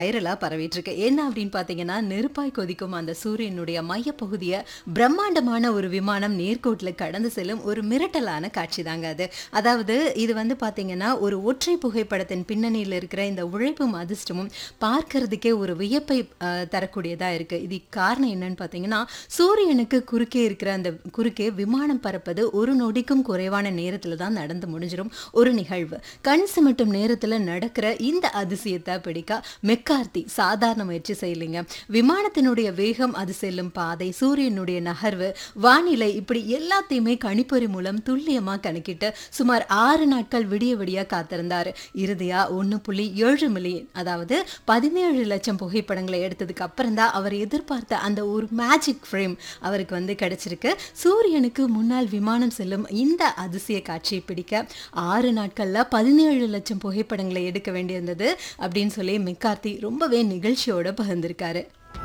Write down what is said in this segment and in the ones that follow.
வைரலா பரவிட்டு இருக்கு என்ன அப்படின்னு பாத்தீங்கன்னா நெருப்பாய் கொதிக்கும் அந்த சூரியனுடைய மையப்பகுதியை பிரம்மாண்டமான ஒரு விமானம் நேர்கோட்டில் கடந்து செல்லும் ஒரு மிரட்டலான காட்சி தாங்க அது அதாவது இது வந்து பாத்தீங்கன்னா ஒரு ஒற்றை புகைப்படத்தின் பின்னணியில் இருக்கிற இந்த உழைப்பும் அதிர்ஷ்டமும் பார்க்கறதுக்கே ஒரு வியப்பை அஹ், தரக்கூடியதா இருக்கு இது காரணம் என்னன்னு பாத்தீங்கன்னா சூரியனுக்கு குறுக்கே இருக்கிற அந்த குறுக்கே விமானம் பறப்பது ஒரு நொடிக்கும் குறைவான நேரத்துல தான் நடந்து முடிஞ்சிரும் ஒரு நிகழ்வு கண் சிமிட்டும் நேரத்துல நடக்கிற இந்த அதிசயத்தை பிடிக்க மெக்கார்த்தி சாதாரண முயற்சி செய்யலைங்க விமானத்தினுடைய வேகம் அது செல்லும் பாதை சூரியனுடைய நகர்வு வானிலை இப்படி எல்லாத்தையுமே கணிப்பொறி மூலம் துல்லியமா கணக்கிட்டு சுமார் ஆறு நாட்கள் விடிய விடிய காத்திருந்தாரு இறுதியா ஒன்று புள்ளி ஏழு மில்லியன் அதாவது பதினேழு லட்சம் புகைப்படங்களை எடுத்ததுக்கு அப்புறம் தான் அவர் எதிர்பார்த்த அந்த ஒரு மேஜிக் ஃப்ரேம் அவருக்கு வந்து கிடைச்சிருக்கு சூரியனுக்கு முன்னால் விமானம் செல்லும் இந்த அதிசய காட்சியை பிடிக்க ஆறு நாட்கள்ல பதினேழு லட்சம் புகைப்படங்களை எடுக்க வேண்டியிருந்தது அப்படின்னு சொல்லி மெக்கார்த்தி ரொம்பவே நிகழ்ச்சியோட பகிர்ந்திருக்காரு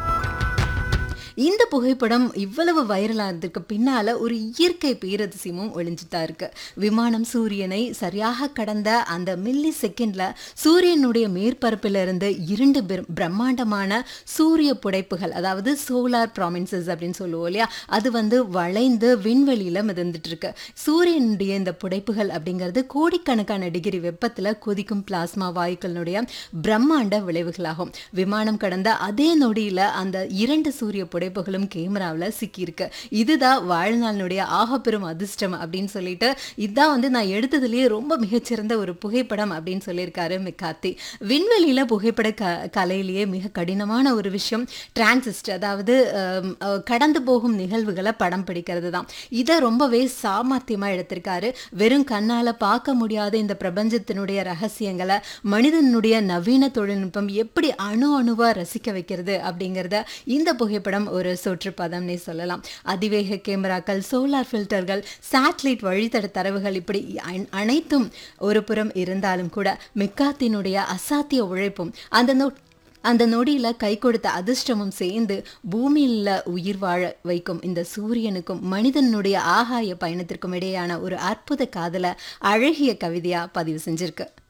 இந்த புகைப்படம் இவ்வளவு வைரலானதுக்கு பின்னால ஒரு இயற்கை பேரதிசயமும் ஒளிஞ்சுதான் இருக்கு விமானம் சூரியனை சரியாக கடந்த அந்த மில்லி செகண்ட்ல சூரியனுடைய மேற்பரப்பில் இருந்து இரண்டு பிர- பிரம்மாண்டமான சூரிய புடைப்புகள் அதாவது சோலார் ப்ராமின்சஸ் அப்படின்னு சொல்லுவோம் இல்லையா அது வந்து வளைந்து விண்வெளியில மிதந்துட்டு இருக்கு சூரியனுடைய இந்த புடைப்புகள் அப்படிங்கிறது கோடிக்கணக்கான டிகிரி வெப்பத்துல கொதிக்கும் பிளாஸ்மா வாயுக்களினுடைய பிரம்மாண்ட விளைவுகளாகும் விமானம் கடந்த அதே நொடியில அந்த இரண்டு சூரிய புடைப்புகளும் கேமராவில் சிக்கியிருக்கு இதுதான் வாழ்நாளினுடைய ஆகப்பெரும் அதிர்ஷ்டம் அப்படின்னு சொல்லிட்டு இதுதான் வந்து நான் எடுத்ததுலயே ரொம்ப மிகச்சிறந்த ஒரு புகைப்படம் அப்படின்னு சொல்லியிருக்காரு மெக்காத்தி விண்வெளியில புகைப்பட க கலையிலேயே மிக கடினமான ஒரு விஷயம் டிரான்சிஸ்ட் அதாவது அம், அஹ், கடந்து போகும் நிகழ்வுகளை படம் பிடிக்கிறது தான் இதை ரொம்பவே சாமர்த்தியமா எடுத்திருக்காரு வெறும் கண்ணால பார்க்க முடியாத இந்த பிரபஞ்சத்தினுடைய ரகசியங்களை மனிதனுடைய நவீன தொழில்நுட்பம் எப்படி அணு அணுவா ரசிக்க வைக்கிறது அப்படிங்கிறத இந்த புகைப்படம் ஒரு சுற்றுப்பதம்னே சொல்லலாம் அதிவேக கேமராக்கள் சோலார் ஃபில்டர்கள் சேட்டலைட் வழித்தட தரவுகள் இப்படி அன- அனைத்தும் ஒரு புறம் இருந்தாலும் கூட மெக்காத்தினுடைய அசாத்திய உழைப்பும் அந்த நொ அந்த நொடியில கை கொடுத்த அதிர்ஷ்டமும் சேர்ந்து பூமியில உயிர் வாழ வைக்கும் இந்த சூரியனுக்கும் மனிதனுடைய ஆகாய பயணத்திற்கும் இடையேயான ஒரு அற்புத காதலை அழகிய கவிதையா பதிவு செஞ்சிருக்கு